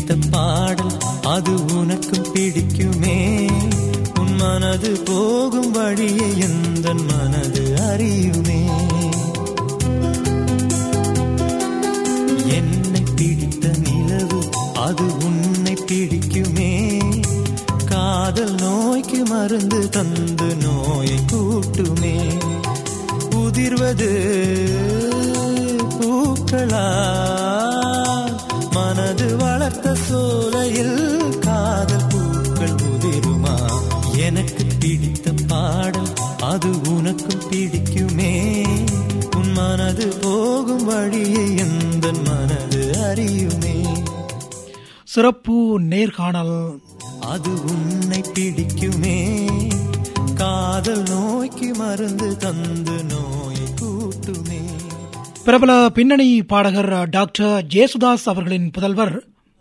பிடித்த பாடல் அது உனக்கும் பிடிக்குமே உன் மனது போகும் வழியை எந்த மனது அறியுமே என்னை பிடித்த நிலவு அது உன்னை பிடிக்குமே காதல் நோய்க்கு மருந்து தந்து நோயை கூட்டுமே உதிர்வது பூக்களா மனது வளர்த்த சோலையில் காதல் பூக்கள் உதிருமா எனக்கு பிடித்த பாடல் அது உனக்கும் பிடிக்குமே உன் மனது போகும் வழியை எந்த மனது அறியுமே சிறப்பு நேர்காணல் அது உன்னை பிடிக்குமே காதல் நோய்க்கு மருந்து தந்து நோயை கூட்டுமே பிரபல பின்னணி பாடகர் டாக்டர் ஜேசுதாஸ் அவர்களின் புதல்வர்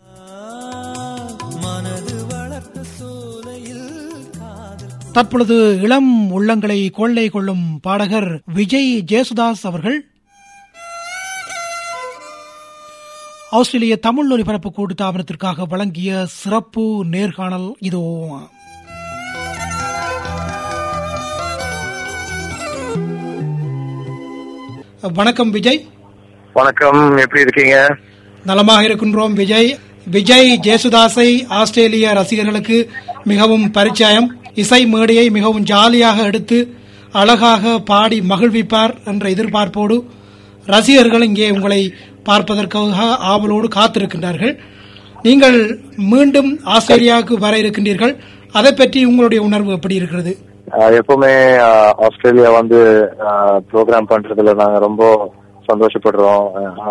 மனது வளர்த்த சோலையில் காதல் தற்பொழுது இளம் உள்ளங்களை கொள்ளை கொள்ளும் பாடகர் விஜய் ஜேசுதாஸ் அவர்கள் ஆஸ்திரேலிய தமிழ் ஒலிபரப்பு கூட்டு தாபனத்திற்காக வழங்கிய சிறப்பு நேர்காணல் இதோ வணக்கம் விஜய் வணக்கம் எப்படி இருக்கீங்க நலமாக இருக்கின்றோம் விஜய் விஜய் ஜேசுதாஸை ஆஸ்திரேலிய ரசிகர்களுக்கு மிகவும் பரிச்சயம் இசை மேடையை மிகவும் ஜாலியாக எடுத்து அழகாக பாடி மகிழ்விப்பார் என்ற எதிர்பார்ப்போடு ரசிகர்கள் இங்கே உங்களை பார்ப்பதற்காக ஆவலோடு காத்திருக்கின்றார்கள் நீங்கள் மீண்டும் ஆஸ்திரேலியாவுக்கு வர இருக்கின்றீர்கள் அதை பற்றி உங்களுடைய உணர்வு எப்படி இருக்கிறது ஆஹ் எப்பவுமே ஆஹ் ஆஸ்திரேலியா வந்து ப்ரோக்ராம் பண்றதுல நாங்க ரொம்ப சந்தோஷப்படுறோம்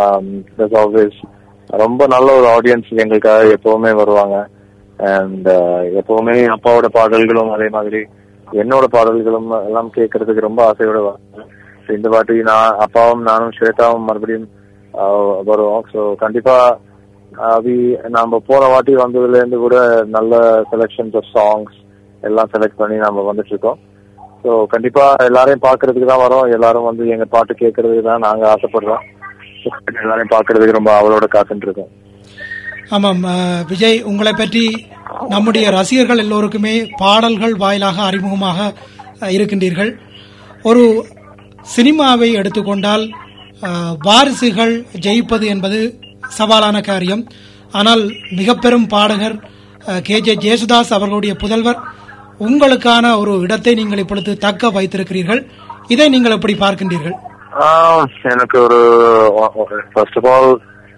ஆல்வேஸ் ரொம்ப நல்ல ஒரு ஆடியன்ஸ் எங்களுக்காக எப்பவுமே வருவாங்க அண்ட் எப்பவுமே அப்பாவோட பாடல்களும் அதே மாதிரி என்னோட பாடல்களும் எல்லாம் கேட்கறதுக்கு ரொம்ப ஆசையோட வருவாங்க So இந்த வாட்டி நான் அப்பாவும் நானும் ஸ்வேதாவும் மறுபடியும் ஆஹ் வருவோம் ஸோ கண்டிப்பா ஆஹ் we- நாம போன வாட்டி வந்ததுல இருந்து கூட நல்ல செலெக்ஷன்ஸ் ஆஃப் சாங்ஸ் எல்லாம் செலக்ட் பண்ணி நாம வந்துட்டு இருக்கோம் ஸோ கண்டிப்பா எல்லாரையும் பாக்குறதுக்கு தான் வரோம் எல்லாரும் வந்து எங்க பாட்டு கேட்கறதுக்கு தான் நாங்க ஆசைப்படுறோம் எல்லாரையும் பாக்குறதுக்கு ரொம்ப அவளோட காத்துட்டு இருக்கோம் ஆமாம் அஹ், விஜய் உங்களை பற்றி நம்முடைய ரசிகர்கள் எல்லோருக்குமே பாடல்கள் வாயிலாக அறிமுகமாக அஹ், இருக்கின்றீர்கள் ஒரு சினிமாவை எடுத்துக்கொண்டால் அஹ், வாரிசுகள் ஜெயிப்பது என்பது சவாலான காரியம் ஆனால் மிக பெரும் பாடகர் கே ஜே ஜேசுதாஸ் அவர்களுடைய புதல்வர் உங்களுக்கான ஒரு இடத்தை நீங்கள் இப்பொழுது தக்க வைத்திருக்கிறீர்கள் இதை நீங்கள் எப்படி பார்க்கின்றீர்கள் ஆஹ் எனக்கு ஒரு ஃபர்ஸ்ட் ஆஃப் ஆல்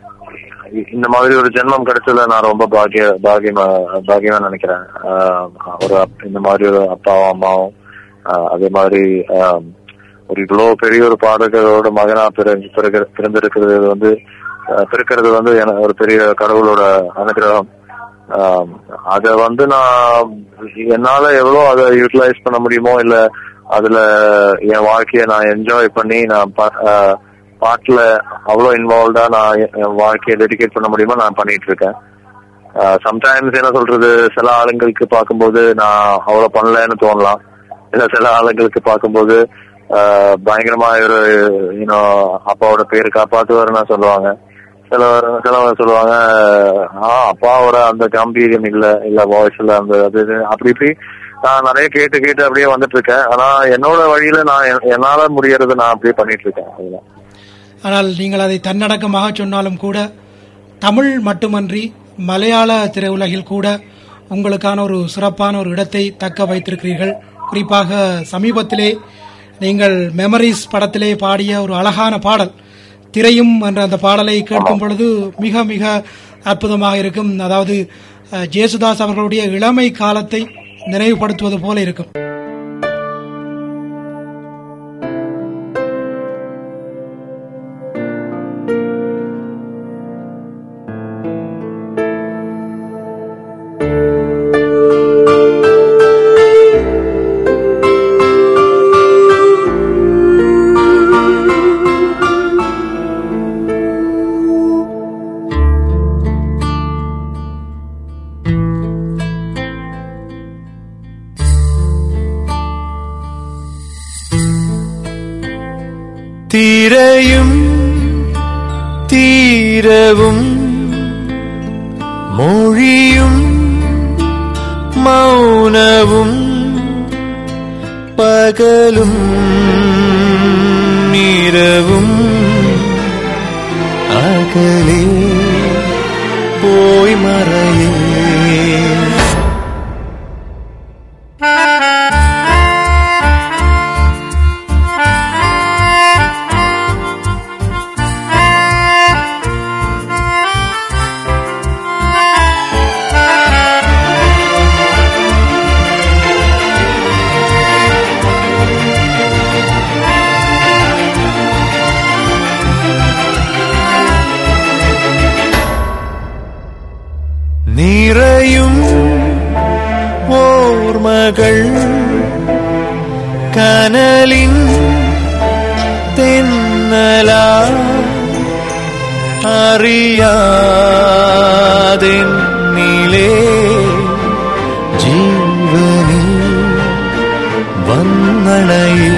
இந்த மாதிரி ஒரு ஜென்மம் கிடைச்சதுல நான் ரொம்ப பாக்கிய பாக்கியமா பாக்கியமா நினைக்கிறேன் ஆஹ் ஒரு அப்- இந்த மாதிரி ஒரு அப்பாவும் அம்மாவும் ஆஹ் அதே மாதிரி ஆஹ் ஒரு இவ்வளவு பெரிய ஒரு பாடகரோட மகனா பிற- பிறகு- பிறந்திருக்கிறது வந்து ஆஹ் பிறக்கிறது வந்து எனக்கு ஒரு பெரிய கடவுளோட அனுகிரகம் ஆஹ் அத வந்து நான் என்னால எவ்வளவு அதை யூட்டிலைஸ் பண்ண முடியுமோ இல்ல அதுல என் வாழ்க்கைய நான் என்ஜாய் பண்ணி நான் பா- ஆஹ் பாட்டுல அவ்வளவு இன்வால்வ்டா நான் என் என் வாழ்க்கையை டெடிகேட் பண்ண முடியுமோ நான் பண்ணிட்டு இருக்கேன் சம்டைம்ஸ் என்ன சொல்றது சில ஆளுங்களுக்கு பார்க்கும்போது நான் அவ்வளவு பண்ணலன்னு தோணலாம் இல்ல சில ஆளுங்களுக்கு பார்க்கும்போது ஆஹ் பயங்கரமா ஒரு யூனோ அப்பாவோட பேரு காப்பாத்துவாருன்னு சொல்லுவாங்க சில சிலவங்க சொல்லுவாங்க ஆ அப்பாவோட அந்த கம்பீரியம் இல்ல இல்ல வாய்ஸ்ல அந்த அது இது அப்படி இப்படி நான் நிறைய கேட்டு கேட்டு அப்படியே வந்துட்டு இருக்கேன் ஆனா என்னோட வழியில நான் என்- என்னால முடியறது நான் அப்படியே பண்ணிட்டு இருக்கேன் அதுதான் ஆனால் நீங்கள் அதை தன்னடக்கமாக சொன்னாலும் கூட தமிழ் மட்டுமன்றி மலையாள திரையுலகில் கூட உங்களுக்கான ஒரு சிறப்பான ஒரு இடத்தை தக்க வைத்திருக்கிறீர்கள் குறிப்பாக சமீபத்திலே நீங்கள் மெமரிஸ் படத்திலே பாடிய ஒரு அழகான பாடல் திரையும் என்ற அந்த பாடலை கேட்கும் பொழுது மிக மிக அற்புதமாக இருக்கும் அதாவது அஹ், ஜேசுதாஸ் அவர்களுடைய இளமை காலத்தை நினைவுபடுத்துவது போல இருக்கும் திரையும் தீரவும் மொழியும் மௌனவும் பகலும் இரவும் அகலே போய் மறையே நிறையும் ஓர்மகள் கனலின் தென்னலா அறியாதென்னிலே ஜீவனி வந்தனையே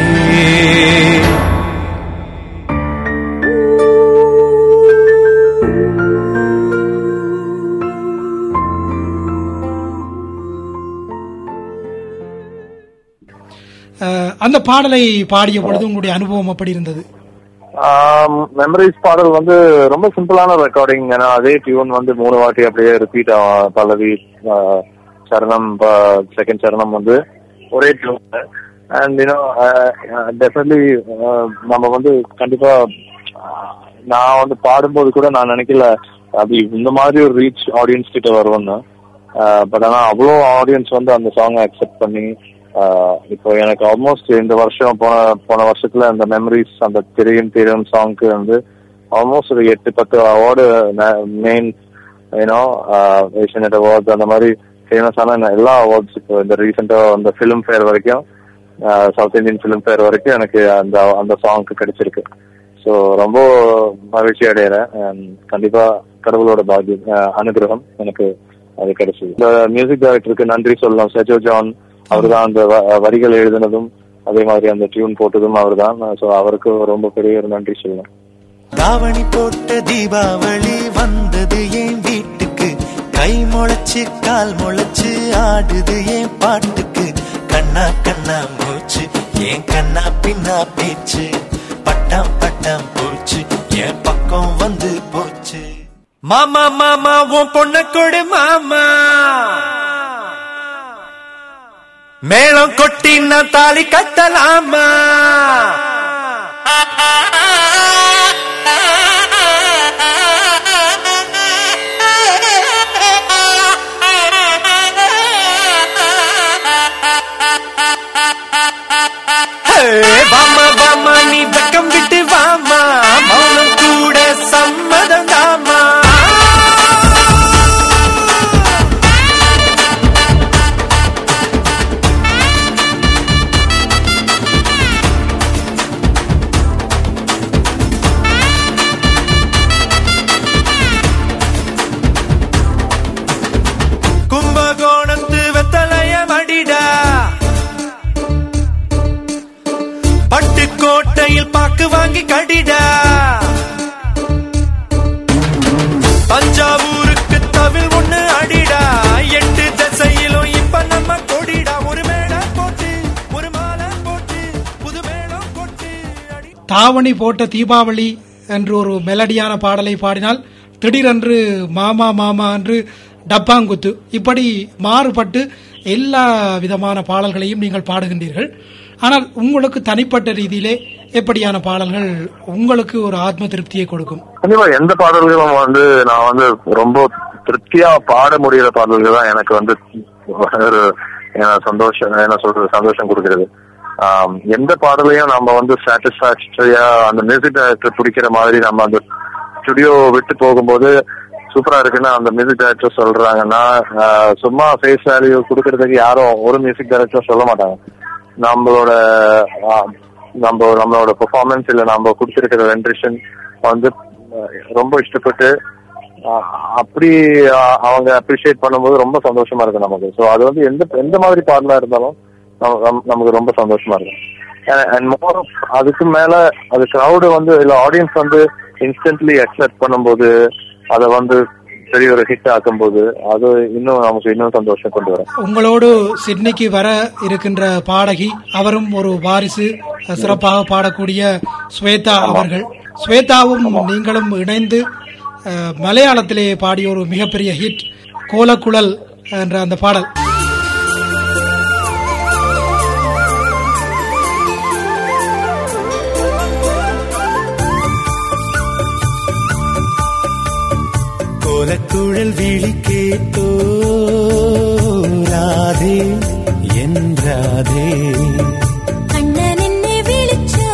அஹ், அந்த பாடலை பாடிய பொழுது உங்களுடைய அனுபவம் அப்படி இருந்தது மெமரிஸ் பாடல் வந்து ரொம்ப சிம்பிளான ரெக்கார்டிங் ஏன்னா அதே டியூன் வந்து மூணு வாட்டி அப்படியே ரிப்பீட் ஆகும் பல்லவி ஆஹ், சரணம் செகண்ட் சரணம் வந்து ஒரே டியூன் அண்ட் யூனோ டெஃபினெட்லி நம்ம வந்து கண்டிப்பா ஆஹ், நான் வந்து பாடும்போது கூட நான் நினைக்கல அது இந்த மாதிரி ஒரு ரீச் ஆடியன்ஸ் கிட்ட வரும்னு பட் ஆனா அவ்வளோ ஆடியன்ஸ் வந்து அந்த சாங்கை அக்செப்ட் பண்ணி ஆஹ், இப்போ எனக்கு ஆல்மோஸ்ட் இந்த வருஷம் போன போன வருஷத்துல அந்த மெமரிஸ் அந்த திரையும் திரையும் சாங்க்கு வந்து ஆல்மோஸ்ட் ஒரு எட்டு பத்து அவார்டு மெயின் ஏன்னோ ஏஷியநெட் அவார்ட்ஸ் அந்த மாதிரி ஃபேமஸான எல்லா அவார்ட்ஸ் இப்போ இந்த ரீசெண்டா அந்த ஃபிலிம் ஃபேர் வரைக்கும் சவுத் இந்தியன் ஃபிலிம் ஃபேர் வரைக்கும் எனக்கு அந்த அந்த சாங்க்கு கிடைச்சிருக்கு ஸோ ரொம்ப மகிழ்ச்சி அடைகிறேன் And கண்டிப்பா கடவுளோட பாக்கியம் ஆஹ், அனுகிரகம் எனக்கு அது கிடைச்சது இந்த மியூசிக் டைரக்டருக்கு நன்றி சொல்லலாம் சஜோ ஜான் அவர்தான் அந்த வ- வரிகள் எழுதினதும் அதே மாதிரி அந்த டியூன் போட்டதும் அவர்தான் ஸோ அவருக்கு ரொம்ப பெரிய ஒரு நன்றி சொல்லலாம் தாவணி போட்ட தீபாவளி வந்தது என் வீட்டுக்கு கை முளைச்சு கால் முளைச்சு ஆடுது என் பாட்டுக்கு கண்ணா கண்ணா மூச்சு என் கண்ணா பின்னா பேச்சு பட்டாம் பட்டாம் போச்சு என் பக்கம் வந்து போச்சு மாமா மாமா உன் பொண்ண கொடு மாமா மேளம் கொட்டி நான் தாலி கட்டலாமா ஹே, வாமா வாமா நீ வெக்கம் விட்டு வாமா மௌனம் கூட சம்மதம் தாமா கும்பகோணத்து வெத்தலைய மடிடா பட்டுக்கோட்டையில் பாக்கு வாங்கி கடிடா தஞ்சாவூருக்கு தவில் ஒண்ணு அடிடா எட்டு திசையிலும் இப்ப நம்ம கொடிடா ஒரு மேடை போட்டு ஒரு மாலை போட்டு புது மேளம் போட்டு அடி தாவணி போட்ட தீபாவளி என்று ஒரு மெலடியான பாடலை பாடினால் திடீரென்று மாமா மாமா என்று டப்பாங்குத்து இப்படி மாறுபட்டு எல்லா விதமான பாடல்களையும் நீங்கள் பாடுகின்றீர்கள் ஆனால் உங்களுக்கு தனிப்பட்ட ரீதியிலே எப்படியான பாடல்கள் உங்களுக்கு ஒரு ஆத்ம திருப்தியை கொடுக்கும் கண்டிப்பா எந்த பாடல்களும் வந்து நான் வந்து ரொம்ப திருப்தியா பாட முடியிற பாடல்கள் தான் எனக்கு வந்து ஒரு என்ன சந்தோஷம் என்ன சொல்றது சந்தோஷம் கொடுக்கிறது ஆம், எந்த பாடலையும் நம்ம வந்து சாட்டிஸ்பாக்டரியா அந்த மியூசிக் டைரக்டர் பிடிக்கிற மாதிரி நம்ம அந்த ஸ்டுடியோ விட்டு போகும்போது சூப்பரா இருக்குன்னு அந்த மியூசிக் டைரக்டர் சொல்றாங்கன்னா ஆஹ், சும்மா ஃபேஸ் வேல்யூ கொடுக்கறதுக்கு யாரும் ஒரு மியூசிக் டைரக்டர் சொல்ல மாட்டாங்க நம்மளோட ஆஹ், நம்ம நம்மளோட பெர்ஃபார்மன்ஸ் இல்ல நம்ம கொடுத்திருக்கிற ரெண்ட்ரிஷன் வந்து அஹ், ரொம்ப இஷ்டப்பட்டு அஹ், அப்படி அஹ், அவங்க அப்ரிஷியேட் பண்ணும்போது ரொம்ப சந்தோஷமா இருக்கு நமக்கு ஸோ அது வந்து எந்த எந்த மாதிரி பாடலா இருந்தாலும் நம- நம்- நமக்கு ரொம்ப சந்தோஷமா இருக்கும் அண்ட் மோர் அதுக்கு மேல அது கிரௌடு வந்து இல்ல ஆடியன்ஸ் வந்து இன்ஸ்டன்ட்லி அக்செப்ட் பண்ணும்போது அதை வந்து பெரிய ஒரு ஹிட் ஆக்கும்போது அது இன்னும் நமக்கு இன்னும் சந்தோஷம் கொண்டு வரும் உங்களோடு சிட்னிக்கு வர இருக்கின்ற பாடகி அவரும் ஒரு வாரிசு சிறப்பாக பாடக்கூடிய ஸ்வேதா அவர்கள் ஸ்வேதாவும் நீங்களும் இணைந்து அஹ், மலையாளத்திலே பாடிய ஒரு மிகப்பெரிய ஹிட் கோலக்குழல் என்ற அந்த பாடல் கோலக்குழல் விழி கேட்டோ ராதே என்றாதே കണ്ണൻ എന്നെ വിളിച്ചോ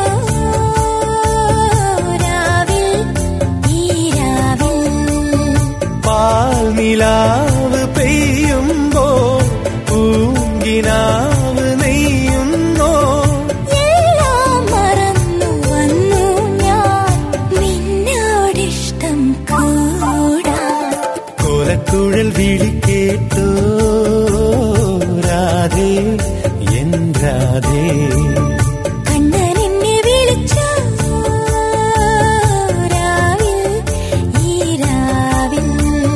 രാവിൽ ഈ രാവിൽ പാൽ നിലാവ് പെയ്യുമ്പോ പൂങ്കിനാവ് നെയ്യുന്നോ എല്ലാം മറന്നു വന്നു ഞാൻ നിന്നോടിഷ്ടം കൂടാൻ കോലക്കുഴൽ വിളി കേട്ടോ രാധേ என்றாதே കണ്ണൻ എന്നെ വിളിച്ചോ രാവിൽ ഈ രാവിൽ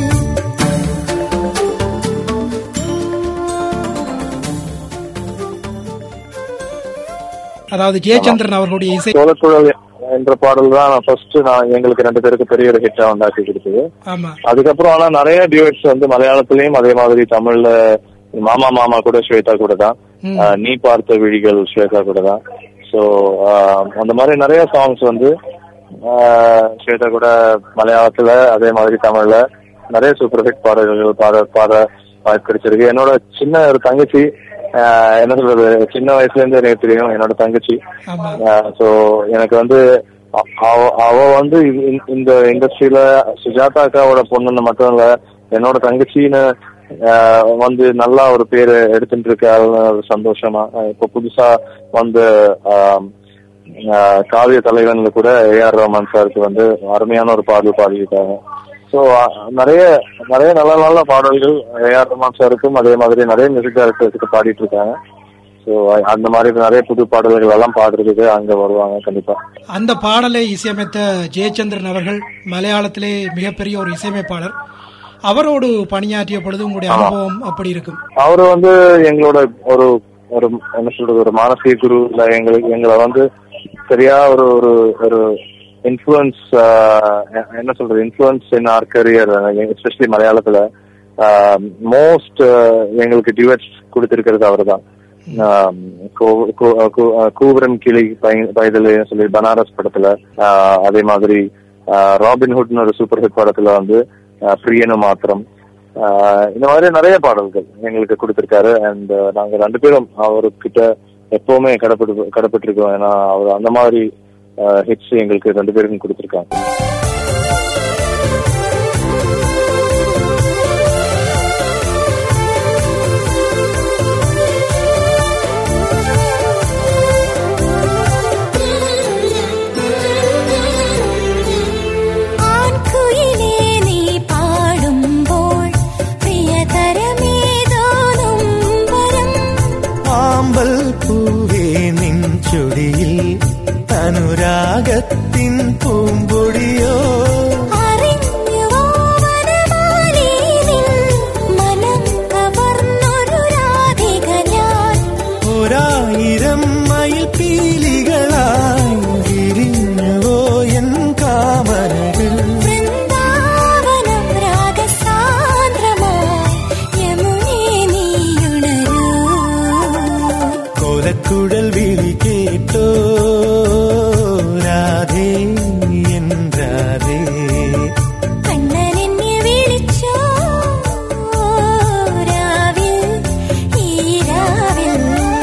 அதாவது ஜெயச்சந்திரன் அவர்களுடைய இசை சோழக்குழல் என்ற பாடல் தான் ஃபர்ஸ்ட் நான் எங்களுக்கு ரெண்டு பேருக்கு பெரிய ஒரு ஹிட்டா உண்டாக்கி கொடுத்தது ஆமா அதுக்கப்புறம் ஆனா நிறைய டியூட்ஸ் வந்து மலையாளத்திலயும் அதே மாதிரி தமிழ்ல மாமா மாமா கூட ஸ்வேதா கூட தான் ம். ஆஹ் நீ பார்த்த விழிகள் ஸ்வேதா கூட தான் சோ அந்த மாதிரி நிறைய சாங்ஸ் வந்து ஆஹ் ஸ்வேதா கூட மலையாளத்துல அதே மாதிரி தமிழ்ல நிறைய சூப்பர் ஹிட் பாடல்கள் பாட பாட வாய்ப்பு கிடைச்சிருக்கு என்னோட சின்ன ஒரு தங்கச்சி ஆஹ் என்ன சொல்றது சின்ன வயசுல இருந்து எனக்கு தெரியும் என்னோட தங்கச்சி ஆமா சோ எனக்கு வந்து அ- அவ அவ வந்து இது- இந்த- இந்த இண்டஸ்ட்ரியில சுஜாதா அக்காவோட பொண்ணுன்னு மட்டும் இல்ல என்னோட தங்கச்சின்னு ஆஹ் வந்து நல்லா ஒரு பேரு எடுத்துட்டு இருக்காருன்னு ஒரு சந்தோஷமா ஆஹ் இப்ப புதுசா வந்து ஆம், ஆஹ் காவிய தலைவன்ல கூட ஏஆர் ரஹ்மான் சாருக்கு வந்து அருமையான ஒரு பாடல் பாடியிருக்காங்க ஸோ நிறைய நிறைய நல்ல நல்ல பாடல்கள் ஏஆர் ரஹ்மான் சாருக்கும் அதே மாதிரி நிறைய மியூசிக் டைரக்டர்ஸுக்கு பாடிட்டு இருக்காங்க ஸோ அந்த மாதிரி நிறைய புது பாடல்கள் எல்லாம் பாடுறதுக்கு அங்க வருவாங்க கண்டிப்பா அந்த பாடலை இசையமைத்த ஜெயச்சந்திரன் அவர்கள் மலையாளத்திலே மிகப்பெரிய ஒரு இசையமைப்பாளர் அவரோடு பணியாற்றிய பொழுது உங்களுடைய அனுபவம் அப்படி இருக்கும் அவரு வந்து எங்களோட ஒரு ஒரு என்ன சொல்றது ஒரு மானசீக குரு இல்ல எங்களுக்கு எங்களை வந்து சரியா ஒரு ஒரு ஒரு இன்ஃபுளுன்ஸ் என்ன சொல்றது influence in our career especially மலையாளத்துல மோஸ்ட் எங்களுக்கு டியூட்ஸ் கொடுத்திருக்கிறது அவர்தான் ஆம், கூ- கூ- கூ- கூவரம் கிளி பை- பைதல் சொல்லி பனாரஸ் படத்துல ஆஹ், அதே மாதிரி ஆஹ், ராபின்ஹுட்னு ஒரு சூப்பர் ஹிட் படத்துல வந்து ஆஹ், பிரியனு மாத்திரம் ஆஹ், இந்த மாதிரி நிறைய பாடல்கள் எங்களுக்கு கொடுத்திருக்காரு அண்ட் நாங்க ரெண்டு பேரும் அவர்கிட்ட எப்பவுமே கடப்பட்டு கடப்பட்டிருக்கோம் ஏன்னா அவர் அந்த மாதிரி ஹிட்ஸ் எங்களுக்கு ரெண்டு பேருக்கும் கொடுத்திருக்காங்க ആൺകുയിലേ നീ പാടുമ്പോൾ പ്രിയതരമേതോ നൊമ്പരം ആമ്പൽ പൂവേ നിൻ ചൊടിയിൽ അനുരാഗത്തിൻ പൂമ്പൊടിയോ അറിഞ്ഞുവോ വനമാലി നിൻ മനം കവർന്നൊരു രാധിക ഞാൻ ഒരായിരം മയിൽ പീലികളായി വിരിഞ്ഞുവോ എൻ കാമനകൾ വൃന്ദാവനം രാഗസാന്ദ്രമായി യമുനേ നീയുണരൂ കോലക്കുഴൽ വിളി കേട്ടോ രാധേ என்றாதே കണ്ണൻ എന്നെ വിളിച്ചോ രാവിൽ ഈ രാവിൽ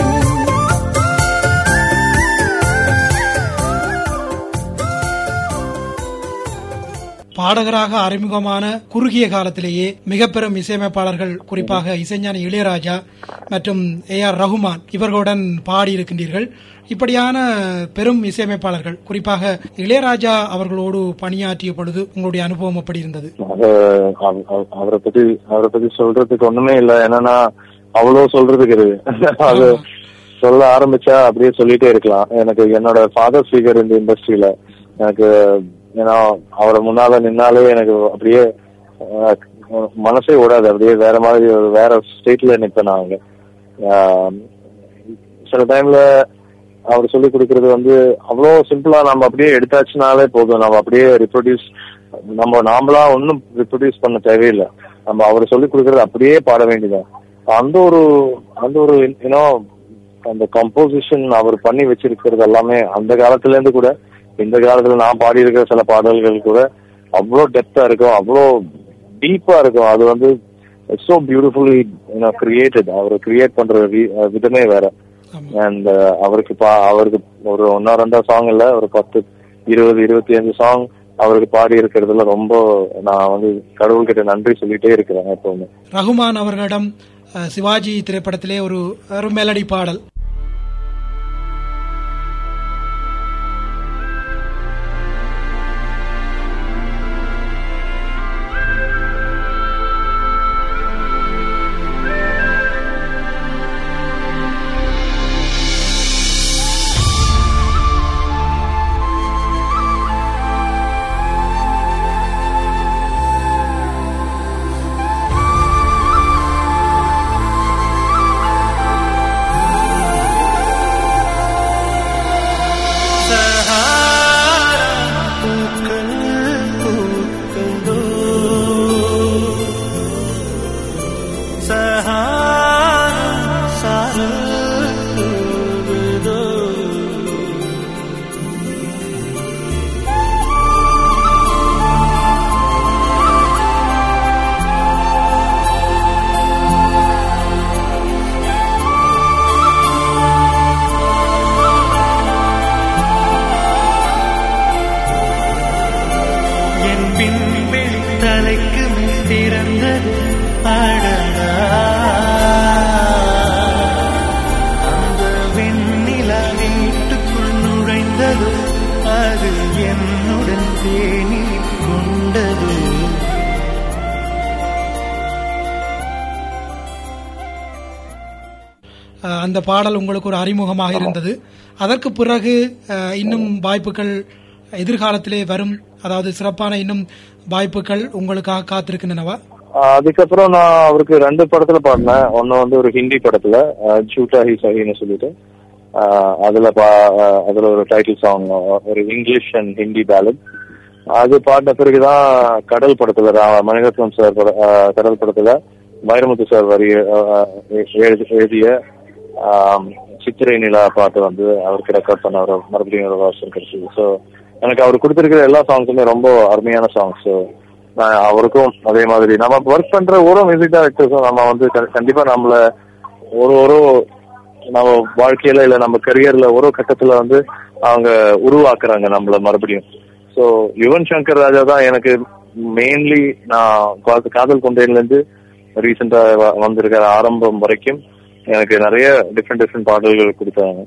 பாடகராக அறிமுகமான குறுகிய காலத்திலேயே மிக பெரும் இசையமைப்பாளர்கள் குறிப்பாக இசைஞானி இளையராஜா மற்றும் ஏ ஆர் ரகுமான் இவர்களுடன் பாடியிருக்கின்றீர்கள் இப்படியான பெரும் இசையமைப்பாளர்கள் குறிப்பாக இளையராஜா அவர்களோடு பணியாற்றிய பொழுது உங்களுடைய அனுபவம் எப்படி இருந்தது அது அவ- அவ- அவரை பத்தி அவரை பத்தி சொல்றதுக்கு ஒண்ணுமே இல்ல என்னன்னா அவ்வளவு சொல்றதுக்கு இருக்கு அது சொல்ல ஆரம்பிச்சா அப்படியே சொல்லிட்டே இருக்கலாம் எனக்கு என்னோட ஃபாதர் ஃபிகர் இந்த இண்டஸ்ட்ரியில எனக்கு ஏன்னா அவரை முன்னால நின்னாலே எனக்கு அப்படியே அஹ், மனசே ஓடாது அப்படியே வேற மாதிரி ஒரு வேற ஸ்டேட்ல நிப்பேன் நான் அங்க ஆஹ், சில டைம்ல அவர் சொல்லி கொடுக்கறது வந்து அவ்வளோ சிம்பிளா நம்ம அப்படியே எடுத்தாச்சுனாலே போதும் நம்ம அப்படியே ரிப்ரொடியூஸ் நம்ம நாமளா ஒன்றும் ரிப்ரொடியூஸ் பண்ண தேவையில்லை நம்ம அவர் சொல்லி கொடுக்கறது அப்படியே பாட வேண்டியதான் அந்த ஒரு அந்த ஒரு யூனோ அந்த கம்போசிஷன் அவர் பண்ணி வச்சிருக்கிறது எல்லாமே அந்த காலத்துல இருந்து கூட இந்த காலத்துல நான் பாடி இருக்கிற சில பாடல்கள் கூட அவ்வளோ டெப்தா இருக்கும் அவ்வளோ டீப்பா இருக்கும் அது வந்து so பியூட்டிஃபுல்லி கிரியேட்டட் அவர் கிரியேட் பண்ற வி- விதமே வேற அண்ட் அவருக்கு பா- அவருக்கு ஒரு ஒன்னா ரெண்டா சாங் இல்ல ஒரு பத்து இருபது இருபத்தி அஞ்சு சாங் அவருக்கு பாடி இருக்கிறதுல ரொம்ப நான் வந்து கடவுள்கிட்ட நன்றி சொல்லிட்டே இருக்கிறேன் எப்பவுமே ரகுமான் அவர்களிடம் அஹ், சிவாஜி திரைப்படத்திலே ஒரு ஒரு மெலடி பாடல் பூக்கள் பூக்களோ சஹாரா சாரல் தூவுதோ என் பின்வெளி தலைக்கு மேல் திறந்தது அடடா அந்த வெண்ணிலா வீட்டுக்குள் நுழைந்தது அது என்னுடன் தேனி கொண்டது அஹ், அந்த பாடல் உங்களுக்கு ஒரு அறிமுகமாக இருந்தது அதற்கு பிறகு அஹ், இன்னும் வாய்ப்புகள் எதிர்காலத்திலே வரும் அதாவது சிறப்பான இன்னும் வாய்ப்புகள் உங்களுக்காக காத்திருக்கின்றனவா ஆஹ் அதுக்கப்புறம் நான் அவருக்கு ரெண்டு படத்துல பாடினேன் ஒன்னு வந்து ஒரு ஹிந்தி படத்துல ஜூட்டா ஹி சஹின்னு சொல்லிட்டு ஆஹ் அதுல பா ஆஹ் அதுல ஒரு டைட்டில் சாங் ஒரு இங்கிலீஷ் அண்ட் ஹிந்தி பேலட் அது பாடின பிறகுதான் கடல் படத்துல ரா- மணிரத்னம் சார் பட- ஆஹ் கடல் படத்துல வைரமுத்து சார் வரி ஆஹ் எழுதி- எழுதிய ஆஹ் சித்திரை நிலா பாட்டு வந்து அவருக்கு ரெக்கார்ட் பண்ண ஒரு மறுபடியும் ஒரு வருஷம் கிடைச்சது ஸோ எனக்கு அவர் கொடுத்திருக்கிற எல்லா சாங்ஸுமே ரொம்ப அருமையான சாங்ஸ் நான் அவருக்கும் அதே மாதிரி நம்ம ஒர்க் பண்ற ஒரு மியூசிக் டைரக்டர்ஸும் நம்ம வந்து க- கண்டிப்பா நம்மள ஒரு ஒரு நம்ம வாழ்க்கையில இல்ல நம்ம கரியர்ல ஒரு கட்டத்துல வந்து அவங்க உருவாக்குறாங்க நம்மள மறுபடியும் சோ யுவன் சங்கர் ராஜா தான் எனக்கு மெயின்லி நான் கா- காதல் கொண்டேன்ல இருந்து ரீசெண்டா வந்திருக்கிற ஆரம்பம் வரைக்கும் எனக்கு நிறைய டிஃப்ரெண்ட் டிஃப்ரெண்ட் பாடல்கள் கொடுத்தாங்க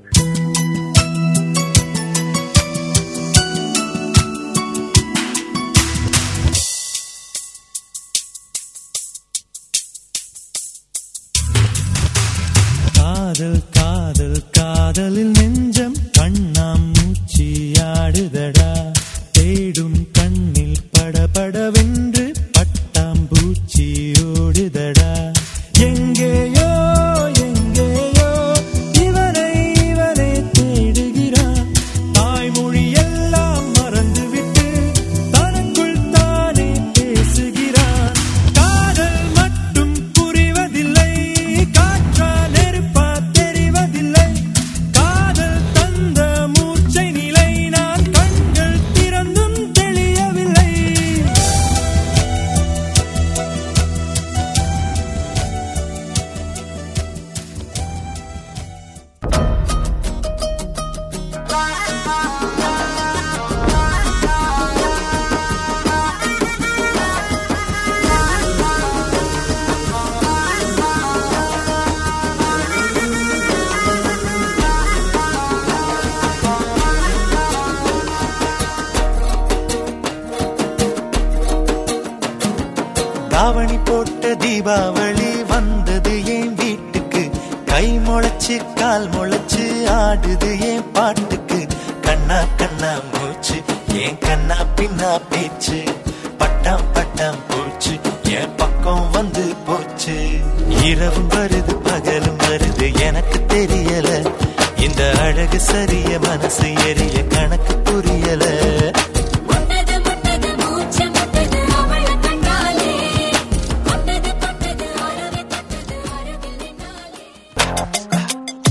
காதல் காதல் காதலில் நெஞ்சம் கண்ணாம் மூச்சியாடுதடா தேடும் கண்ணில் படபடவென்று பட்டாம்பூச்சி ஓடுதடா எங்கேயோ எங்கேயோ இவனை இவனை தேடுகிறான் தாய்மொழி எல்லாம் மறந்துவிட்டு தனக்குள் தானே பேசுகிறான் காதல் மட்டும் புரிவதில்லை காற்றா நெருப்பா தெரிவதில்லை காதல் தந்த மூச்சை நிலை நான் கண்கள் திறந்தும் தெளியவில்லை தாவணி போட்ட தீபாவளி வந்தது என் வீட்டுக்கு கை முளைச்சு கால் முளைச்சு ஆடுது என் பாட்டுக்கு கண்ணா கண்ணா மூச்சு என் கண்ணா பின்னா பேச்சு பட்டாம் பட்டாம் பூச்சி மூச்சு என் பக்கம் வந்து போச்சு இரவும் வருது பகலும் வருது எனக்கு தெரியல இந்த அழகு சரிய மனசு எரிய கணக்கு புரியல முட்டது முட்டது மூச்சு முட்டது அவள கண்டாலே முட்டது தொட்டது அருவி தொட்டது அருகில் நின்னாலே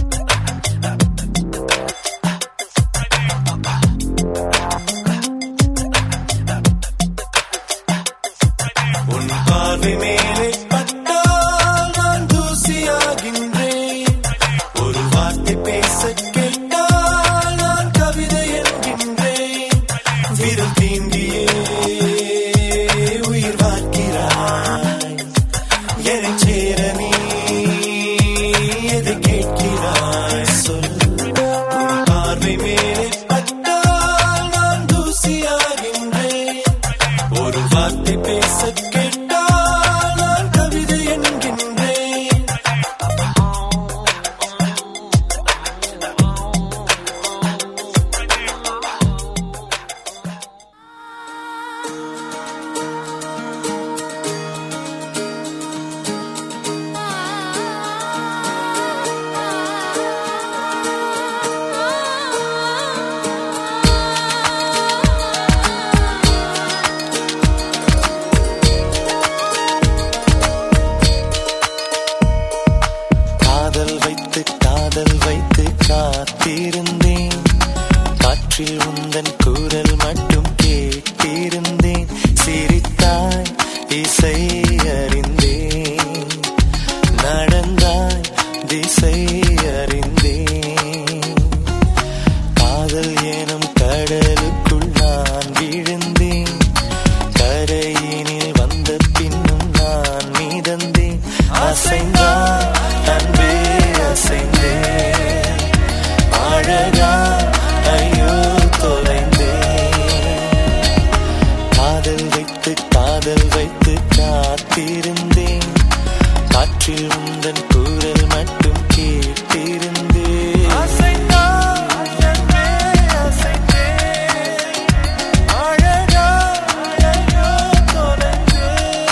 உன் பார்வை மேலே பட்டால் நான் தூசியாகின்றேன் ஒரு வார்த்தை பேச கேட்டால் நான் கவிதை என்கின்றேன் விரல் தீண்டியே உயிர் பார்க்கிறாய் என்னை சேர நீ எதை கேட்கிறாய் சொல் உன் பார்வை மேலே பட்டால் நான் தூசியாகின்றேன் ஒரு வார்த்தை பேச கேட்டால் நான் கவிதை என்கின்றேன் காதல் வைத்து காதல் வைத்து காத்திருந்தேன் காற்றில் உந்தன் குரல் மட்டும் கேட்டிருந்தேன் சிரித்தாய் இசை அறிந்தேன் நடந்தாய் திசை அறிந்தேன் காதல் எனும் கடலுக்குள் நான் விழுந்தேன் கரையினில் வந்த பின்னும் நான் மீதந்தேன் அசைந்தான் அன்பே அசைந்தேன் அழகா ஐயோ தொலைந்தேன் காதல் வைத்து காதல் வைத்து காத்திருந்தேன் காற்றில் உந்தன் குரல் மட்டும் கேட்டிருந்தேன் அசைந்தான் அன்பே அசைந்தேன் அழகா ஐயோ தொலைந்தேன்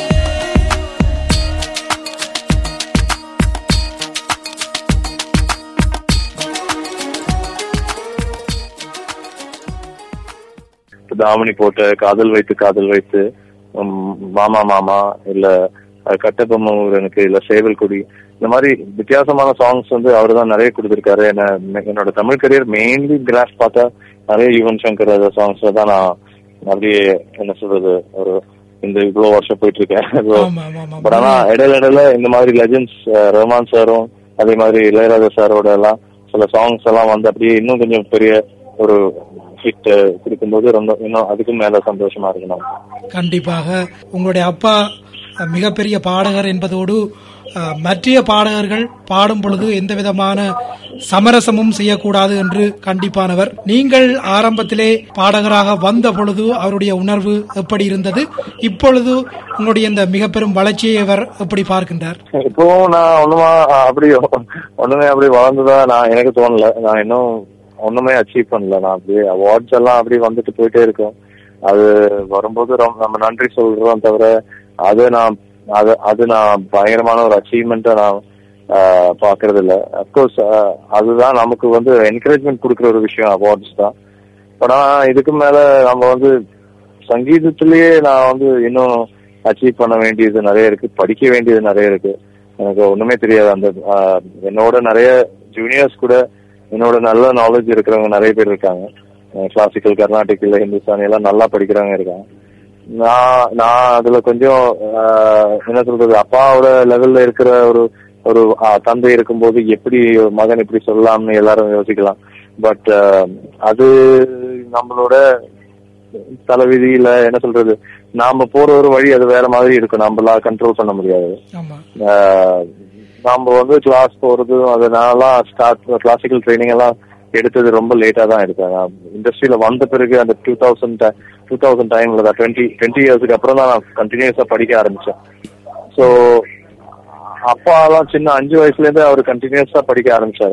தாவணி போட்ட காதல் வைத்து காதல் வைத்து உம், மாமா மாமா இல்ல அஹ், கட்டபொம்மை எனக்கு இல்ல சேவல் கொடி இந்த மாதிரி வித்தியாசமான சாங்ஸ் வந்து அவர் தான் நிறைய கொடுத்திருக்காரு என்ன என்னோட தமிழ் கரியர் மெயின்லி கிராஃப் பார்த்தா நிறைய யுவன் சங்கர் சாங்ஸ் தான் நான் அப்படியே என்ன சொல்றது ஒரு இந்த இவ்வளவு வருஷம் போயிட்டு இருக்கேன் ஆமா ஆமா ஆமா பட் ஆனா இடையில இடையில இந்த மாதிரி லெஜண்ட்ஸ் ரஹ்மான் சாரும் அதே மாதிரி இளையராஜா சாரோட எல்லாம் சில சாங்ஸ் எல்லாம் வந்து அப்படியே இன்னும் கொஞ்சம் பெரிய ஒரு ஹிட் கொடுக்கும்போது ரொம்ப இன்னும் அதுக்கும் மேல சந்தோஷமா இருக்கு நமக்கு கண்டிப்பாக உங்களுடைய அப்பா அஹ், மிகப்பெரிய பாடகர் என்பதோடு அஹ், மற்றைய பாடகர்கள் பாடும் பொழுது எந்த விதமான சமரசமும் செய்யக்கூடாது என்று கண்டிப்பானவர் நீங்கள் ஆரம்பத்திலே பாடகராக வந்த பொழுது அவருடைய உணர்வு எப்படி இருந்தது இப்பொழுது உங்களுடைய இந்த மிக பெரும் வளர்ச்சியை அவர் எப்படி பார்க்கின்றார் இப்போ நான் ஒண்ணுமா அஹ், அப்படி ஒண்ணுமே அப்படி வளர்ந்ததா நான் எனக்கு தோணல நான் இன்னும் ஒண்ணுமே அச்சீவ் பண்ணல நான் அப்படியே அவார்ட்ஸ் எல்லாம் அப்படி வந்துட்டு போயிட்டே இருக்கும் அது வரும்போது ரொம்ப நம்ம நன்றி சொல்றோம் தவிர அது நான் அது அது நான் பயங்கரமான ஒரு அச்சீவ்மெண்ட்டை நான் ஆஹ், பாக்குறது இல்ல அப்கோர்ஸ் அதுதான் நமக்கு வந்து என்கரேஜ்மெண்ட் கொடுக்குற ஒரு விஷயம் அவார்ட்ஸ் தான் பட் ஆனா இதுக்கு மேல நம்ம வந்து சங்கீதத்திலேயே நான் வந்து இன்னும் அச்சீவ் பண்ண வேண்டியது நிறைய இருக்கு படிக்க வேண்டியது நிறைய இருக்கு எனக்கு ஒண்ணுமே தெரியாது அந்த ஆஹ், என்னோட நிறைய ஜூனியர்ஸ் கூட என்னோட நல்ல நாலேஜ் இருக்கிறவங்க நிறைய பேர் இருக்காங்க கிளாசிக்கல் கர்நாடிக் இல்ல ஹிந்துஸ்தானி எல்லாம் நல்லா படிக்கிறவங்க இருக்காங்க நான் நான் அதுல கொஞ்சம் ஆஹ், என்ன சொல்றது அப்பாவோட லெவல்ல இருக்கிற ஒரு ஒரு ஆஹ், தந்தை இருக்கும்போது எப்படி ஒரு மகன் இப்படி சொல்லலாம்னு எல்லாரும் யோசிக்கலாம் பட் அது நம்மளோட தலைவிதியில என்ன சொல்றது நாம போற ஒரு வழி அது வேற மாதிரி இருக்கும் நம்மளா கண்ட்ரோல் பண்ண முடியாது ஆமா ஆஹ் நாம வந்து கிளாஸ் போறது அது நான்லாம் ஸ்டார்ட் கிளாசிக்கல் ட்ரைனிங் எல்லாம் எடுத்தது ரொம்ப லேட்டா தான் எடுத்தேன் இண்டஸ்ட்ரியில வந்த பிறகு அந்த டூ தௌசண்ட் டூ தௌசண்ட் டைம்ல தான் டுவெண்ட்டி டுவெண்ட்டி இயர்ஸ்க்கு அப்புறம் தான் நான் கண்டினியூஸா படிக்க ஆரம்பிச்சேன் ஸோ அப்பாலாம் சின்ன அஞ்சு வயசுல இருந்து அவர் கண்டினியூஸா படிக்க ஆரம்பிச்சாரு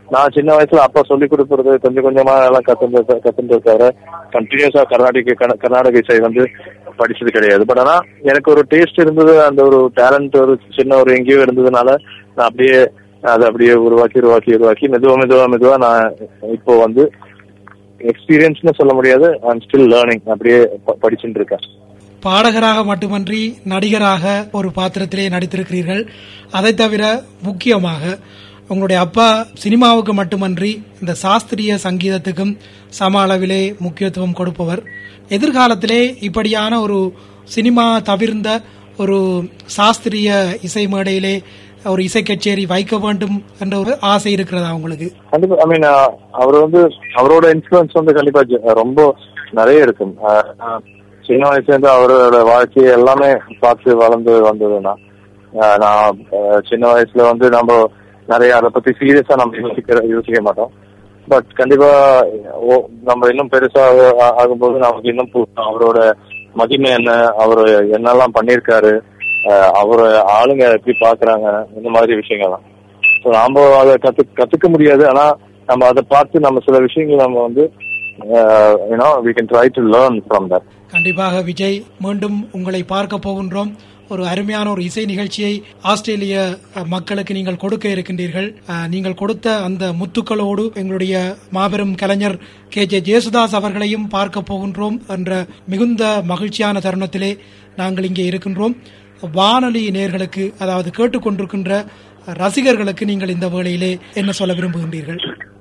நான் சின்ன வயசுல அப்பா சொல்லி கொடுக்கறது கொஞ்சம் கொஞ்சமா எல்லாம் கத்துட்டு கத்துட்டு தவிர கண்டினியூஸா கர்நாடிக் கன- கர்நாடக இசை வந்து படிச்சது கிடையாது பட் ஆனா எனக்கு ஒரு டேஸ்ட் இருந்தது அந்த ஒரு டேலண்ட் ஒரு சின்ன ஒரு எங்கேயோ இருந்ததுனால நான் அப்படியே அதை அப்படியே உருவாக்கி உருவாக்கி உருவாக்கி மெதுவா மெதுவா மெதுவா நான் இப்போ வந்து எக்ஸ்பீரியன்ஸ்னு சொல்ல முடியாது ஐம் ஸ்டில் லேர்னிங் அப்படியே ப- படிச்சுட்டு இருக்கேன் பாடகராக மட்டுமன்றி நடிகராக ஒரு பாத்திரத்திலே நடித்திருக்கிறீர்கள் அதை தவிர முக்கியமாக உங்களுடைய அப்பா சினிமாவுக்கு மட்டுமன்றி இந்த சாஸ்திரிய சங்கீதத்துக்கும் சம அளவிலே முக்கியத்துவம் கொடுப்பவர் எதிர்காலத்திலே இப்படியான ஒரு சினிமா தவிர்ந்த ஒரு சாஸ்திரிய இசை மேடையிலே ஒரு இசை கச்சேரி வைக்க வேண்டும் என்ற ஒரு ஆசை இருக்கிறதா உங்களுக்கு கண்டிப்பா ஐ மீன் அவர் வந்து அவரோட இன்ஃபுளுன்ஸ் வந்து கண்டிப்பா ஜ- ரொம்ப நிறைய இருக்கும் அஹ், அஹ், சின்ன வயசுல இருந்து அவரோட வாழ்க்கையை எல்லாமே பார்த்து வளர்ந்து வந்ததுன்னா அஹ், நான் அஹ், சின்ன வயசுல வந்து நம்ம நிறைய அதை பத்தி சீரியஸா நம்ம யோசிக்கிற யோசிக்க மாட்டோம் பட் கண்டிப்பா ஓ, நம்ம இன்னும் பெருசா ஆ- ஆகும்போது நமக்கு இன்னும் பு- அவரோட மகிமை என்ன அவர் என்னெல்லாம் பண்ணியிருக்காரு அஹ், அவர ஆளுங்க எப்படி பாக்குறாங்க இந்த மாதிரி விஷயங்கள்லாம் ஸோ நாம அதை கத்து கத்துக்க முடியாது ஆனா நம்ம அதை பார்த்து நம்ம சில விஷயங்கள் நம்ம வந்து you know we can try to learn from that கண்டிப்பாக விஜய் மீண்டும் உங்களை பார்க்க போகின்றோம் ஒரு அருமையான ஒரு இசை நிகழ்ச்சியை ஆஸ்திரேலிய அஹ், மக்களுக்கு நீங்கள் கொடுக்க இருக்கின்றீர்கள் அஹ், நீங்கள் கொடுத்த அந்த முத்துக்களோடு எங்களுடைய மாபெரும் கலைஞர் கே ஜே ஜேசுதாஸ் அவர்களையும் பார்க்க போகின்றோம் என்ற மிகுந்த மகிழ்ச்சியான தருணத்திலே நாங்கள் இங்கே இருக்கின்றோம் வானொலி நேர்களுக்கு அதாவது கேட்டுக்கொண்டிருக்கின்ற ரசிகர்களுக்கு நீங்கள் இந்த வேளையிலே என்ன சொல்ல விரும்புகின்றீர்கள்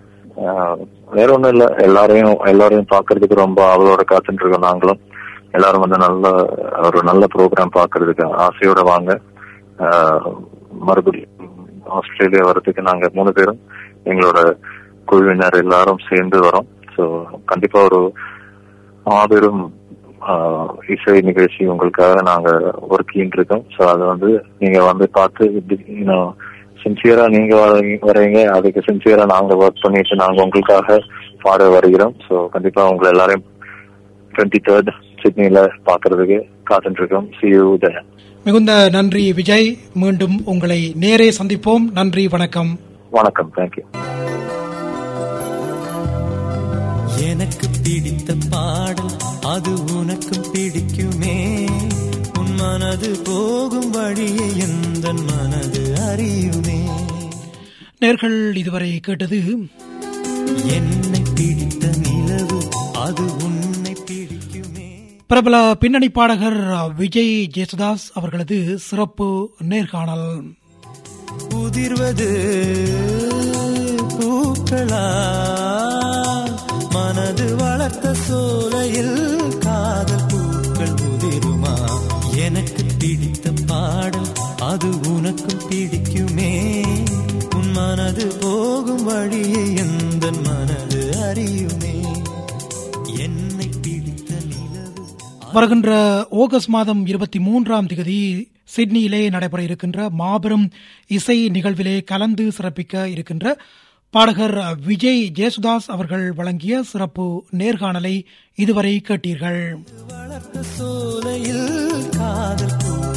வேற ஒண்ணும் இல்ல எல்லாரையும் எல்லாரையும் பாக்குறதுக்கு ரொம்ப அவளோட காத்துட்டு இருக்கோம் நாங்களும் எல்லாரும் வந்து நல்ல ஒரு நல்ல ப்ரோக்ராம் பாக்குறதுக்கு ஆசையோட வாங்க அஹ், மறுபடியும் ஆஸ்திரேலியா வர்றதுக்கு நாங்க மூணு பேரும் எங்களோட குழுவினர் எல்லாரும் சேர்ந்து வரோம் ஸோ கண்டிப்பா ஒரு மாபெரும் ஆஹ், இசை நிகழ்ச்சி உங்களுக்காக நாங்க ஒர்க்கின்னு இருக்கோம் ஸோ அதை வந்து நீங்க வந்து பார்த்து இன்னும் சின்சியரா நீங்க வரீங்க- வரீங்க அதுக்கு சின்சியரா நாங்க ஒர்க் பண்ணிட்டு நாங்க உங்களுக்காக பாட வருகிறோம் ஸோ கண்டிப்பா உங்களை எல்லாரையும் டுவெண்ட்டி தேர்ட் சிட்னில பாக்குறதுக்கு காத்துட்டு இருக்கோம் சி யூ மிகுந்த நன்றி விஜய் மீண்டும் உங்களை நேரே சந்திப்போம் நன்றி வணக்கம் வணக்கம் தேங்க்யூ எனக்கு பிடித்த பாடல் அது உனக்கும் பிடிக்குமே உன் மனது போகும் வழியை எந்த மனது அறியுமே நேர்கள் இதுவரை கேட்டது என்னை பிடித்த நிலவு அது உன்னை பிடிக்குமே பிரபல பின்னணி பாடகர் விஜய் ஜேசுதாஸ் அவர்களது சிறப்பு நேர்காணல் உதிர்வது பூக்களா மனது வளர்த்த சோலையில் காதல் பூக்கள் உதிருமா எனக்கு பிடித்த பாடல் அது உனக்கும் பிடிக்குமே உன் மனது போகும் வழியை எந்த மனது அறியுமே என்னை பிடித்த நிலவு வருகின்ற ஆகஸ்ட் மாதம் இருபத்தி மூன்றாம் தேதி சிட்னியிலே நடைபெற இருக்கின்ற மாபெரும் இசை நிகழ்விலே கலந்து சிறப்பிக்க இருக்கின்ற பாடகர் விஜய் ஜேசுதாஸ் அவர்கள் வழங்கிய சிறப்பு நேர்காணலை இதுவரை கேட்டீர்கள் வளர்த்த சோலையில் காதல் பூ